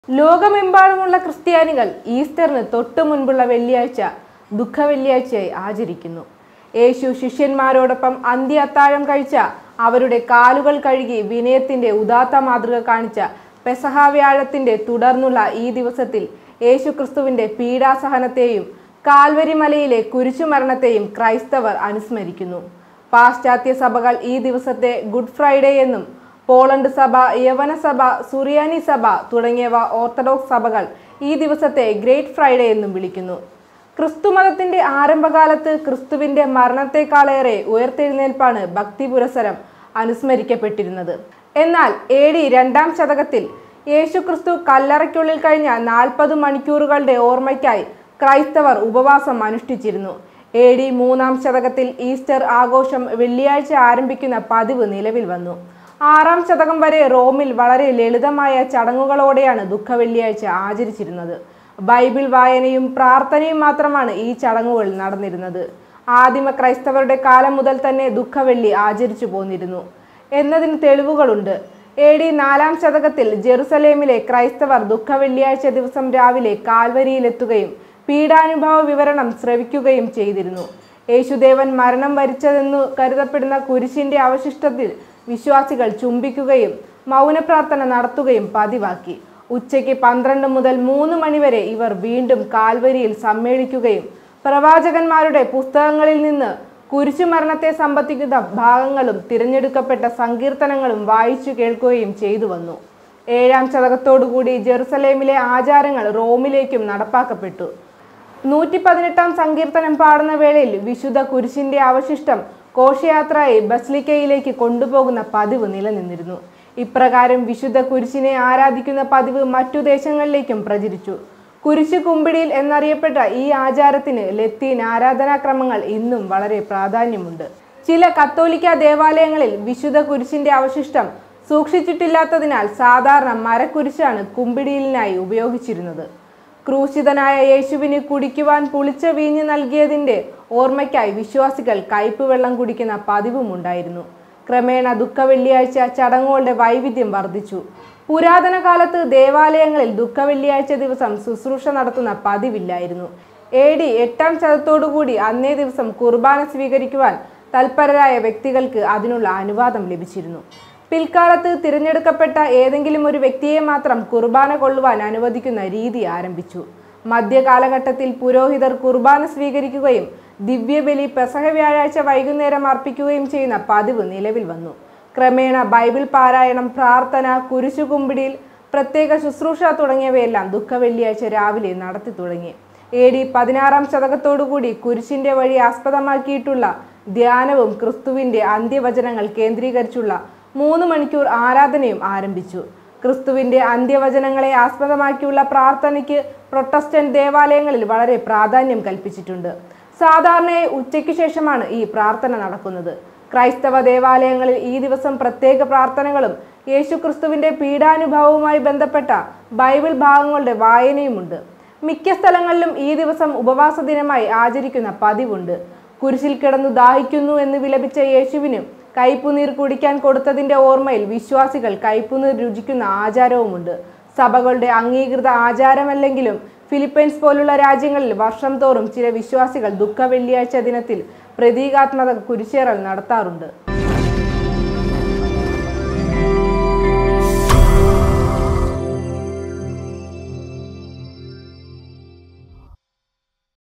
ലോകമെമ്പാടുമുള്ള ക്രിസ്ത്യാനികൾ ഈസ്റ്ററിന് തൊട്ടു മുൻപുള്ള വെള്ളിയാഴ്ച ദുഃഖ വെള്ളിയാഴ്ചയായി ആചരിക്കുന്നു യേശു ശിഷ്യന്മാരോടൊപ്പം അന്ത്യ അത്താഴം കഴിച്ച അവരുടെ കാലുകൾ കഴുകി വിനയത്തിന്റെ ഉദാത്ത മാതൃക കാണിച്ച പെസഹ വ്യാഴത്തിന്റെ തുടർന്നുള്ള ഈ ദിവസത്തിൽ യേശു ക്രിസ്തുവിന്റെ പീഡാസഹനത്തെയും കാൽവരി മലയിലെ കുരിശുമരണത്തെയും ക്രൈസ്തവർ അനുസ്മരിക്കുന്നു പാശ്ചാത്യ സഭകൾ ഈ ദിവസത്തെ ഗുഡ് ഫ്രൈഡേ എന്നും പോളണ്ട് സഭ യവന സഭ സുറിയാനി സഭ തുടങ്ങിയവ ഓർത്തഡോക്സ് സഭകൾ ഈ ദിവസത്തെ ഗ്രേറ്റ് ഫ്രൈഡേ എന്നും വിളിക്കുന്നു ക്രിസ്തുമതത്തിന്റെ ആരംഭകാലത്ത് ക്രിസ്തുവിന്റെ മരണത്തെക്കാളേറെ ഉയർത്തെഴുന്നേൽപ്പാണ് ഭക്തി പുരസരം അനുസ്മരിക്കപ്പെട്ടിരുന്നത് എന്നാൽ എ ഡി രണ്ടാം ശതകത്തിൽ യേശുക്രിസ്തു കല്ലറയ്ക്കുള്ളിൽ കഴിഞ്ഞ നാൽപ്പത് മണിക്കൂറുകളുടെ ഓർമ്മയ്ക്കായി ക്രൈസ്തവർ ഉപവാസം അനുഷ്ഠിച്ചിരുന്നു എ ഡി മൂന്നാം ശതകത്തിൽ ഈസ്റ്റർ ആഘോഷം വെള്ളിയാഴ്ച ആരംഭിക്കുന്ന പതിവ് നിലവിൽ വന്നു ആറാം ശതകം വരെ റോമിൽ വളരെ ലളിതമായ ചടങ്ങുകളോടെയാണ് ദുഃഖ വെള്ളിയാഴ്ച ആചരിച്ചിരുന്നത് ബൈബിൾ വായനയും പ്രാർത്ഥനയും മാത്രമാണ് ഈ ചടങ്ങുകൾ നടന്നിരുന്നത് ആദിമ ക്രൈസ്തവരുടെ കാലം മുതൽ തന്നെ ദുഃഖവെള്ളി ആചരിച്ചു പോന്നിരുന്നു എന്നതിന് തെളിവുകളുണ്ട് എ ഡി നാലാം ശതകത്തിൽ ജെറുസലേമിലെ ക്രൈസ്തവർ ദുഃഖ വെള്ളിയാഴ്ച ദിവസം രാവിലെ കാൽവരിയിലെത്തുകയും പീഡാനുഭവ വിവരണം ശ്രവിക്കുകയും ചെയ്തിരുന്നു യേശുദേവൻ മരണം വരിച്ചതെന്നു കരുതപ്പെടുന്ന കുരിശിന്റെ അവശിഷ്ടത്തിൽ വിശ്വാസികൾ ചുംബിക്കുകയും മൗനപ്രാർത്ഥന നടത്തുകയും പതിവാക്കി ഉച്ചയ്ക്ക് പന്ത്രണ്ട് മുതൽ മൂന്ന് മണിവരെ ഇവർ വീണ്ടും കാൽവരിയിൽ സമ്മേളിക്കുകയും പ്രവാചകന്മാരുടെ പുസ്തകങ്ങളിൽ നിന്ന് കുരിശുമരണത്തെ സംബന്ധിക്കുന്ന ഭാഗങ്ങളും തിരഞ്ഞെടുക്കപ്പെട്ട സങ്കീർത്തനങ്ങളും വായിച്ചു കേൾക്കുകയും ചെയ്തു വന്നു ഏഴാം ശതകത്തോടുകൂടി ജെറുസലേമിലെ ആചാരങ്ങൾ റോമിലേക്കും നടപ്പാക്കപ്പെട്ടു നൂറ്റി പതിനെട്ടാം സങ്കീർത്തനം പാടുന്ന വേളയിൽ വിശുദ്ധ കുരിശിന്റെ അവശിഷ്ടം ഘോഷയാത്രയായി ബസ്ലിക്കയിലേക്ക് കൊണ്ടുപോകുന്ന പതിവ് നിലനിന്നിരുന്നു ഇപ്രകാരം വിശുദ്ധ കുരിശിനെ ആരാധിക്കുന്ന പതിവ് മറ്റു ദേശങ്ങളിലേക്കും പ്രചരിച്ചു കുരിശ് കുമ്പിടിയിൽ എന്നറിയപ്പെട്ട ഈ ആചാരത്തിന് ലത്തീൻ ആരാധനാക്രമങ്ങൾ ഇന്നും വളരെ പ്രാധാന്യമുണ്ട് ചില കത്തോലിക്ക ദേവാലയങ്ങളിൽ വിശുദ്ധ കുരിശിന്റെ അവശിഷ്ടം സൂക്ഷിച്ചിട്ടില്ലാത്തതിനാൽ സാധാരണ മരക്കുരിശാണ് കുമ്പിടിയിലിനായി ഉപയോഗിച്ചിരുന്നത് ക്രൂശിതനായ യേശുവിന് കുടിക്കുവാൻ പുളിച്ച വീഞ്ഞ് നൽകിയതിന്റെ ഓർമ്മയ്ക്കായി വിശ്വാസികൾ കയ്പ് വെള്ളം കുടിക്കുന്ന പതിവുമുണ്ടായിരുന്നു ക്രമേണ ദുഃഖ വെള്ളിയാഴ്ച ചടങ്ങുകളുടെ വൈവിധ്യം വർദ്ധിച്ചു പുരാതന കാലത്ത് ദേവാലയങ്ങളിൽ ദുഃഖ വെള്ളിയാഴ്ച ദിവസം ശുശ്രൂഷ നടത്തുന്ന പതിവില്ലായിരുന്നു എ ഡി എട്ടാം ശതത്തോടുകൂടി അന്നേ ദിവസം കുർബാന സ്വീകരിക്കുവാൻ തൽപരരായ വ്യക്തികൾക്ക് അതിനുള്ള അനുവാദം ലഭിച്ചിരുന്നു പിൽക്കാലത്ത് തിരഞ്ഞെടുക്കപ്പെട്ട ഏതെങ്കിലും ഒരു വ്യക്തിയെ മാത്രം കുർബാന കൊള്ളുവാൻ അനുവദിക്കുന്ന രീതി ആരംഭിച്ചു മധ്യകാലഘട്ടത്തിൽ പുരോഹിതർ കുർബാന സ്വീകരിക്കുകയും ദിവ്യബലി പെസഹ വ്യാഴാഴ്ച വൈകുന്നേരം അർപ്പിക്കുകയും ചെയ്യുന്ന പതിവ് നിലവിൽ വന്നു ക്രമേണ ബൈബിൾ പാരായണം പ്രാർത്ഥന കുരിശുകുമ്പിടിയിൽ പ്രത്യേക ശുശ്രൂഷ തുടങ്ങിയവയെല്ലാം ദുഃഖ വെള്ളിയാഴ്ച രാവിലെ നടത്തി തുടങ്ങി എ ഡി പതിനാറാം ശതകത്തോടുകൂടി കുരിശിന്റെ വഴി ആസ്പദമാക്കിയിട്ടുള്ള ധ്യാനവും ക്രിസ്തുവിന്റെ അന്ത്യവചനങ്ങൾ കേന്ദ്രീകരിച്ചുള്ള മൂന്ന് മണിക്കൂർ ആരാധനയും ആരംഭിച്ചു ക്രിസ്തുവിന്റെ അന്ത്യവചനങ്ങളെ ആസ്പദമാക്കിയുള്ള പ്രാർത്ഥനയ്ക്ക് പ്രൊട്ടസ്റ്റന്റ് ദേവാലയങ്ങളിൽ വളരെ പ്രാധാന്യം കൽപ്പിച്ചിട്ടുണ്ട് സാധാരണയായി ഉച്ചയ്ക്ക് ശേഷമാണ് ഈ പ്രാർത്ഥന നടക്കുന്നത് ക്രൈസ്തവ ദേവാലയങ്ങളിൽ ഈ ദിവസം പ്രത്യേക പ്രാർത്ഥനകളും യേശു ക്രിസ്തുവിന്റെ പീഡാനുഭവവുമായി ബന്ധപ്പെട്ട ബൈബിൾ ഭാഗങ്ങളുടെ വായനയുമുണ്ട് മിക്ക സ്ഥലങ്ങളിലും ഈ ദിവസം ഉപവാസ ദിനമായി ആചരിക്കുന്ന പതിവുണ്ട് കുരിശിൽ കിടന്നു ദാഹിക്കുന്നു എന്ന് വിലപിച്ച യേശുവിന് കയ്പുനീർ കുടിക്കാൻ കൊടുത്തതിന്റെ ഓർമ്മയിൽ വിശ്വാസികൾ കയ്പുനീർ രുചിക്കുന്ന ആചാരവുമുണ്ട് സഭകളുടെ അംഗീകൃത ആചാരമല്ലെങ്കിലും ഫിലിപ്പൈൻസ് പോലുള്ള രാജ്യങ്ങളിൽ വർഷം തോറും ചില വിശ്വാസികൾ ദുഃഖ വെള്ളിയാഴ്ച ദിനത്തിൽ പ്രതീകാത്മക കുരിശേറൽ നടത്താറുണ്ട്